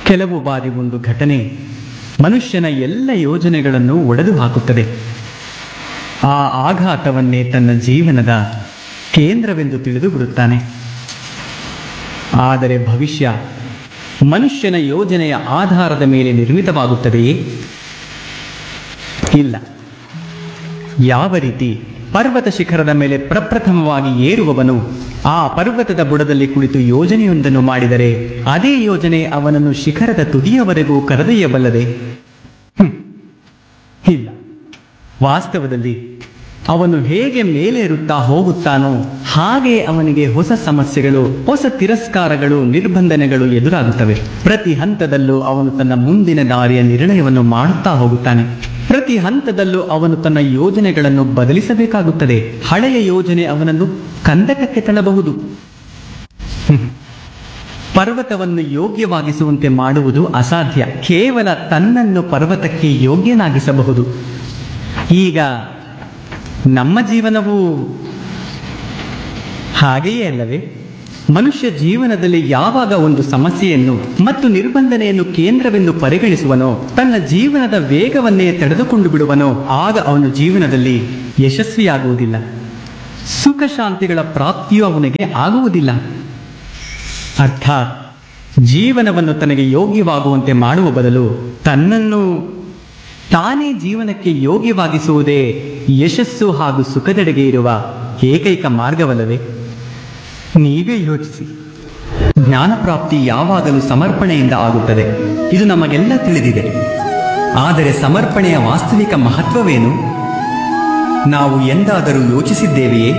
ಕೆಲವು ಬಾರಿ ಒಂದು ಘಟನೆ ಮನುಷ್ಯನ ಎಲ್ಲ ಯೋಜನೆಗಳನ್ನು ಒಡೆದು ಹಾಕುತ್ತದೆ ಆ ಆಘಾತವನ್ನೇ ತನ್ನ ಜೀವನದ ಕೇಂದ್ರವೆಂದು ತಿಳಿದು ಬಿಡುತ್ತಾನೆ ಆದರೆ ಭವಿಷ್ಯ ಮನುಷ್ಯನ ಯೋಜನೆಯ ಆಧಾರದ ಮೇಲೆ ನಿರ್ಮಿತವಾಗುತ್ತದೆಯೇ ಇಲ್ಲ ಯಾವ ರೀತಿ ಪರ್ವತ ಶಿಖರದ ಮೇಲೆ ಪ್ರಪ್ರಥಮವಾಗಿ ಏರುವವನು ಆ ಪರ್ವತದ ಬುಡದಲ್ಲಿ ಕುಳಿತು ಯೋಜನೆಯೊಂದನ್ನು ಮಾಡಿದರೆ ಅದೇ ಯೋಜನೆ ಅವನನ್ನು ಶಿಖರದ ತುದಿಯವರೆಗೂ ಕರೆದೊಯ್ಯಬಲ್ಲದೆ ಹ್ಮ್. ಇಲ್ಲ ವಾಸ್ತವದಲ್ಲಿ ಅವನು ಹೇಗೆ ಮೇಲೇರುತ್ತಾ ಹೋಗುತ್ತಾನೋ ಹಾಗೆ ಅವನಿಗೆ ಹೊಸ ಸಮಸ್ಯೆಗಳು ಹೊಸ ತಿರಸ್ಕಾರಗಳು ನಿರ್ಬಂಧನೆಗಳು ಎದುರಾಗುತ್ತವೆ ಪ್ರತಿ ಹಂತದಲ್ಲೂ ಅವನು ತನ್ನ ಮುಂದಿನ ದಾರಿಯ ನಿರ್ಣಯವನ್ನು ಮಾಡುತ್ತಾ ಹೋಗುತ್ತಾನೆ ಪ್ರತಿ ಹಂತದಲ್ಲೂ ಅವನು ತನ್ನ ಯೋಜನೆಗಳನ್ನು ಬದಲಿಸಬೇಕಾಗುತ್ತದೆ ಹಳೆಯ ಯೋಜನೆ ಅವನನ್ನು ಕಂದಕಕ್ಕೆ ತಳ್ಳಬಹುದು ಹ್ಮ್. ಪರ್ವತವನ್ನು ಯೋಗ್ಯವಾಗಿಸುವಂತೆ ಮಾಡುವುದು ಅಸಾಧ್ಯ ಕೇವಲ ತನ್ನನ್ನು ಪರ್ವತಕ್ಕೆ ಯೋಗ್ಯನಾಗಿಸಬಹುದು ಈಗ ನಮ್ಮ ಜೀವನವು ಹಾಗೆಯೇ ಅಲ್ಲವೇ ಮನುಷ್ಯ ಜೀವನದಲ್ಲಿ ಯಾವಾಗ ಒಂದು ಸಮಸ್ಯೆಯನ್ನು ಮತ್ತು ನಿರ್ಬಂಧನೆಯನ್ನು ಕೇಂದ್ರವೆಂದು ಪರಿಗಣಿಸುವನೋ ತನ್ನ ಜೀವನದ ವೇಗವನ್ನೇ ತಡೆದುಕೊಂಡು ಬಿಡುವನೋ ಆಗ ಅವನು ಜೀವನದಲ್ಲಿ ಯಶಸ್ವಿಯಾಗುವುದಿಲ್ಲ ಸುಖ ಶಾಂತಿಗಳ ಪ್ರಾಪ್ತಿಯೂ ಅವನಿಗೆ ಆಗುವುದಿಲ್ಲ ಅರ್ಥಾತ್ ಜೀವನವನ್ನು ತನಗೆ ಯೋಗ್ಯವಾಗುವಂತೆ ಮಾಡುವ ಬದಲು ತನ್ನನ್ನು ತಾನೇ ಜೀವನಕ್ಕೆ ಯೋಗ್ಯವಾಗಿಸುವುದೇ ಯಶಸ್ಸು ಹಾಗೂ ಸುಖದೆಡೆಗೆ ಇರುವ ಏಕೈಕ ಮಾರ್ಗವಲ್ಲವೇ ನೀವೇ ಯೋಚಿಸಿ ಜ್ಞಾನ ಪ್ರಾಪ್ತಿ ಯಾವಾಗಲೂ ಸಮರ್ಪಣೆಯಿಂದ ಆಗುತ್ತದೆ ಇದು ನಮಗೆಲ್ಲ ತಿಳಿದಿದೆ ಆದರೆ ಸಮರ್ಪಣೆಯ ವಾಸ್ತವಿಕ ಮಹತ್ವವೇನು ನಾವು ಎಂದಾದರೂ ಯೋಚಿಸಿದ್ದೇವೆಯೇ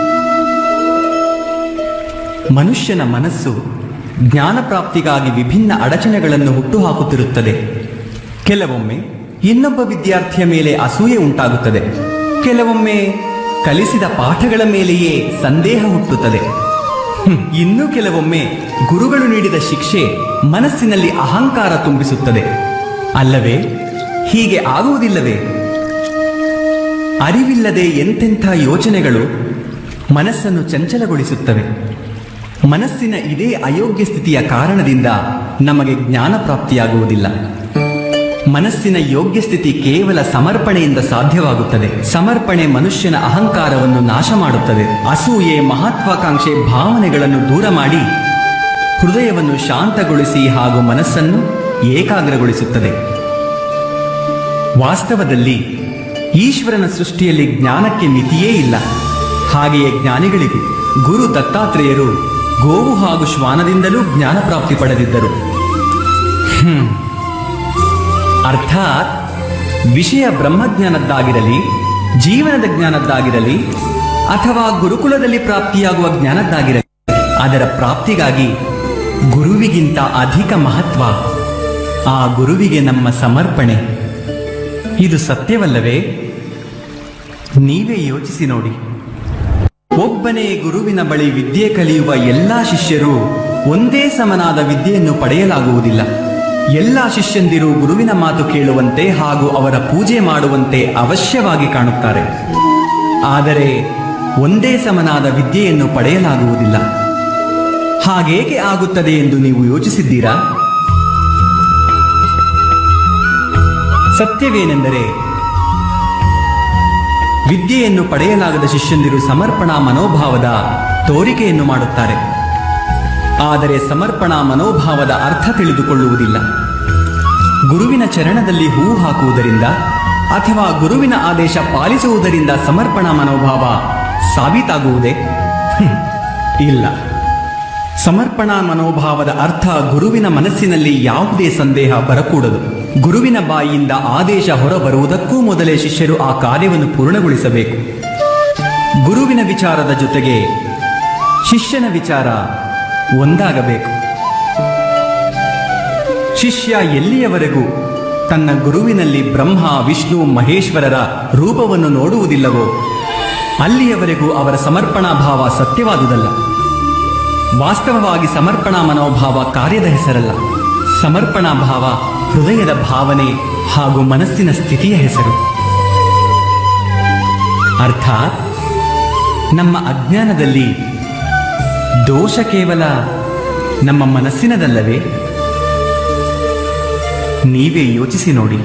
ಮನುಷ್ಯನ ಮನಸ್ಸು ಜ್ಞಾನ ಪ್ರಾಪ್ತಿಗಾಗಿ ವಿಭಿನ್ನ ಅಡಚಣೆಗಳನ್ನು ಹುಟ್ಟುಹಾಕುತ್ತಿರುತ್ತದೆ ಕೆಲವೊಮ್ಮೆ ಇನ್ನೊಬ್ಬ ವಿದ್ಯಾರ್ಥಿಯ ಮೇಲೆ ಅಸೂಯೆ ಉಂಟಾಗುತ್ತದೆ ಕೆಲವೊಮ್ಮೆ ಕಲಿಸಿದ ಪಾಠಗಳ ಮೇಲೆಯೇ ಸಂದೇಹ ಹುಟ್ಟುತ್ತದೆ ಹ್ಮ್, ಇನ್ನು ಕೆಲವೊಮ್ಮೆ ಗುರುಗಳು ನೀಡಿದ ಶಿಕ್ಷೆ ಮನಸ್ಸಿನಲ್ಲಿ ಅಹಂಕಾರ ತುಂಬಿಸುತ್ತದೆ ಅಲ್ಲವೇ ಹೀಗೆ ಆಗುವುದಿಲ್ಲವೇ ಅರಿವಿಲ್ಲದೆ ಎಂತೆಂಥ ಯೋಚನೆಗಳು ಮನಸ್ಸನ್ನು ಚಂಚಲಗೊಳಿಸುತ್ತವೆ ಮನಸ್ಸಿನ ಇದೇ ಅಯೋಗ್ಯ ಸ್ಥಿತಿಯ ಕಾರಣದಿಂದ ನಮಗೆ ಜ್ಞಾನ ಪ್ರಾಪ್ತಿಯಾಗುವುದಿಲ್ಲ ಮನಸ್ಸಿನ ಯೋಗ್ಯ ಸ್ಥಿತಿ ಕೇವಲ ಸಮರ್ಪಣೆಯಿಂದ ಸಾಧ್ಯವಾಗುತ್ತದೆ ಸಮರ್ಪಣೆ ಮನುಷ್ಯನ ಅಹಂಕಾರವನ್ನು ನಾಶ ಮಾಡುತ್ತದೆ ಅಸೂಯೆ ಮಹತ್ವಾಕಾಂಕ್ಷೆ ಭಾವನೆಗಳನ್ನು ದೂರ ಮಾಡಿ ಹೃದಯವನ್ನು ಶಾಂತಗೊಳಿಸಿ ಹಾಗೂ ಮನಸ್ಸನ್ನು ಏಕಾಗ್ರಗೊಳಿಸುತ್ತದೆ ವಾಸ್ತವದಲ್ಲಿ ಈಶ್ವರನ ಸೃಷ್ಟಿಯಲ್ಲಿ ಜ್ಞಾನಕ್ಕೆ ಮಿತಿಯೇ ಇಲ್ಲ ಹಾಗೆಯೇ ಜ್ಞಾನಿಗಳಿಗೂ ಗುರು ದತ್ತಾತ್ರೇಯರು ಗೋವು ಹಾಗೂ ಶ್ವಾನದಿಂದಲೂ ಜ್ಞಾನ ಪ್ರಾಪ್ತಿ ಪಡೆದಿದ್ದರು ಹ್ಮ್. ಅರ್ಥಾತ್ ವಿಷಯ ಬ್ರಹ್ಮಜ್ಞಾನದ್ದಾಗಿರಲಿ ಜೀವನದ ಜ್ಞಾನದ್ದಾಗಿರಲಿ ಅಥವಾ ಗುರುಕುಲದಲ್ಲಿ ಪ್ರಾಪ್ತಿಯಾಗುವ ಜ್ಞಾನದ್ದಾಗಿರಲಿ ಅದರ ಪ್ರಾಪ್ತಿಗಾಗಿ ಗುರುವಿಗಿಂತ ಅಧಿಕ ಮಹತ್ವ ಆ ಗುರುವಿಗೆ ನಮ್ಮ ಸಮರ್ಪಣೆ ಇದು ಸತ್ಯವಲ್ಲವೇ ನೀವೇ ಯೋಚಿಸಿ ನೋಡಿ ಒಬ್ಬನೇ ಗುರುವಿನ ಬಳಿ ವಿದ್ಯೆ ಕಲಿಯುವ ಎಲ್ಲಾ ಶಿಷ್ಯರು ಒಂದೇ ಸಮನಾದ ವಿದ್ಯೆಯನ್ನು ಪಡೆಯಲಾಗುವುದಿಲ್ಲ ಎಲ್ಲಾ ಶಿಷ್ಯಂದಿರು ಗುರುವಿನ ಮಾತು ಕೇಳುವಂತೆ ಹಾಗೂ ಅವರ ಪೂಜೆ ಮಾಡುವಂತೆ ಅವಶ್ಯವಾಗಿ ಕಾಣುತ್ತಾರೆ ಆದರೆ ಒಂದೇ ಸಮನಾದ ವಿದ್ಯೆಯನ್ನು ಪಡೆಯಲಾಗುವುದಿಲ್ಲ ಹಾಗೇಕೆ ಆಗುತ್ತದೆ ಎಂದು ನೀವು ಯೋಚಿಸಿದ್ದೀರಾ ಸತ್ಯವೇನೆಂದರೆ ವಿದ್ಯೆಯನ್ನು ಪಡೆಯಲಾಗದ ಶಿಷ್ಯಂದಿರು ಸಮರ್ಪಣಾ ಮನೋಭಾವದ ತೋರಿಕೆಯನ್ನು ಮಾಡುತ್ತಾರೆ ಆದರೆ ಸಮರ್ಪಣಾ ಮನೋಭಾವದ ಅರ್ಥ ತಿಳಿದುಕೊಳ್ಳುವುದಿಲ್ಲ ಗುರುವಿನ ಚರಣದಲ್ಲಿ ಹೂ ಹಾಕುವುದರಿಂದ ಅಥವಾ ಗುರುವಿನ ಆದೇಶ ಪಾಲಿಸುವುದರಿಂದ ಸಮರ್ಪಣಾ ಮನೋಭಾವ ಸಾಬೀತಾಗುವುದೇ ಹ್ಮ್, ಇಲ್ಲ ಸಮರ್ಪಣಾ ಮನೋಭಾವದ ಅರ್ಥ ಗುರುವಿನ ಮನಸ್ಸಿನಲ್ಲಿ ಯಾವುದೇ ಸಂದೇಹ ಬರಕೂಡದು ಗುರುವಿನ ಬಾಯಿಯಿಂದ ಆದೇಶ ಹೊರಬರುವುದಕ್ಕೂ ಮೊದಲೇ ಶಿಷ್ಯರು ಆ ಕಾರ್ಯವನ್ನು ಪೂರ್ಣಗೊಳಿಸಬೇಕು ಗುರುವಿನ ವಿಚಾರದ ಜೊತೆಗೆ ಶಿಷ್ಯನ ವಿಚಾರ ಒಂದಾಗಬೇಕು ಶಿಷ್ಯ ಎಲ್ಲಿಯವರೆಗೂ ತನ್ನ ಗುರುವಿನಲ್ಲಿ ಬ್ರಹ್ಮ ವಿಷ್ಣು ಮಹೇಶ್ವರರ ರೂಪವನ್ನು ನೋಡುವುದಿಲ್ಲವೋ ಅಲ್ಲಿಯವರೆಗೂ ಅವರ ಸಮರ್ಪಣಾ ಭಾವ ಸತ್ಯವಾದುದಲ್ಲ ವಾಸ್ತವವಾಗಿ ಸಮರ್ಪಣಾ ಮನೋಭಾವ ಕಾರ್ಯದ ಹೆಸರಲ್ಲ ಸಮರ್ಪಣಾ ಭಾವ ಹೃದಯದ ಭಾವನೆ ಹಾಗೂ ಮನಸ್ಸಿನ ಸ್ಥಿತಿಯ ಹೆಸರು ಅರ್ಥಾತ್ ನಮ್ಮ ಅಜ್ಞಾನದಲ್ಲಿ ದೋಷ ಕೇವಲ ನಮ್ಮ ಮನಸ್ಸಿನದಲ್ಲವೇ ನೀವೇ ಯೋಚಿಸಿ ನೋಡಿ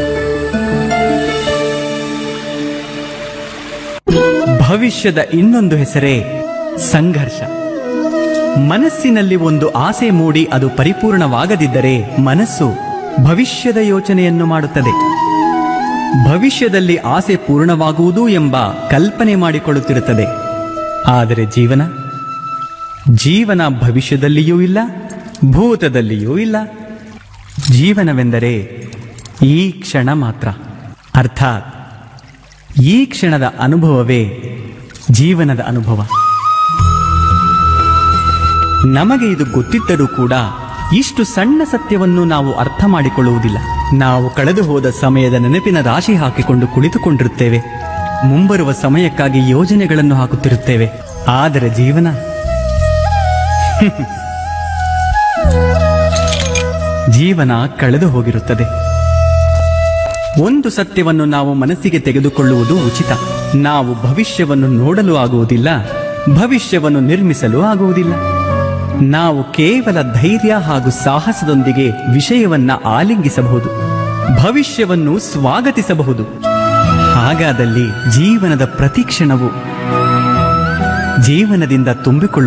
ಭವಿಷ್ಯದ ಇನ್ನೊಂದು ಹೆಸರೇ ಸಂಘರ್ಷ ಮನಸ್ಸಿನಲ್ಲಿ ಒಂದು ಆಸೆ ಮೂಡಿ ಅದು ಪರಿಪೂರ್ಣವಾಗದಿದ್ದರೆ ಮನಸ್ಸು ಭವಿಷ್ಯದ ಯೋಚನೆಯನ್ನು ಮಾಡುತ್ತದೆ ಭವಿಷ್ಯದಲ್ಲಿ ಆಸೆ ಪೂರ್ಣವಾಗುವುದು ಎಂಬ ಕಲ್ಪನೆ ಮಾಡಿಕೊಳ್ಳುತ್ತಿರುತ್ತದೆ ಆದರೆ ಜೀವನ ಜೀವನ ಭವಿಷ್ಯದಲ್ಲಿಯೂ ಇಲ್ಲ ಭೂತದಲ್ಲಿಯೂ ಇಲ್ಲ ಜೀವನವೆಂದರೆ ಈ ಕ್ಷಣ ಮಾತ್ರ ಅರ್ಥಾತ್ ಈ ಕ್ಷಣದ ಅನುಭವವೇ ಜೀವನದ ಅನುಭವ ನಮಗೆ ಇದು ಗೊತ್ತಿದ್ದರೂ ಕೂಡ ಇಷ್ಟು ಸಣ್ಣ ಸತ್ಯವನ್ನು ನಾವು ಅರ್ಥ ಮಾಡಿಕೊಳ್ಳುವುದಿಲ್ಲ ನಾವು ಕಳೆದು ಹೋದ ಸಮಯದ ನೆನಪಿನ ರಾಶಿ ಹಾಕಿಕೊಂಡು ಕುಳಿತುಕೊಂಡಿರುತ್ತೇವೆ ಮುಂಬರುವ ಸಮಯಕ್ಕಾಗಿ ಯೋಜನೆಗಳನ್ನು ಹಾಕುತ್ತಿರುತ್ತೇವೆ ಆದರೆ ಜೀವನ ಜೀವನ ಕಳೆದು ಹೋಗಿರುತ್ತದೆ ಒಂದು ಸತ್ಯವನ್ನು ನಾವು ಮನಸ್ಸಿಗೆ ತೆಗೆದುಕೊಳ್ಳುವುದು ಉಚಿತ ನಾವು ಭವಿಷ್ಯವನ್ನು ನೋಡಲು ಆಗುವುದಿಲ್ಲ ಭವಿಷ್ಯವನ್ನು ನಿರ್ಮಿಸಲು ಆಗುವುದಿಲ್ಲ ನಾವು ಕೇವಲ ಧೈರ್ಯ ಹಾಗೂ ಸಾಹಸದೊಂದಿಗೆ ವಿಷಯವನ್ನ ಆಲಿಂಗಿಸಬಹುದು ಭವಿಷ್ಯವನ್ನು ಸ್ವಾಗತಿಸಬಹುದು ಹಾಗಾದಲ್ಲಿ ಜೀವನದ ಪ್ರತಿ ಕ್ಷಣವು ಜೀವನದಿಂದ ತುಂಬಿಕೊಳ್ಳುವ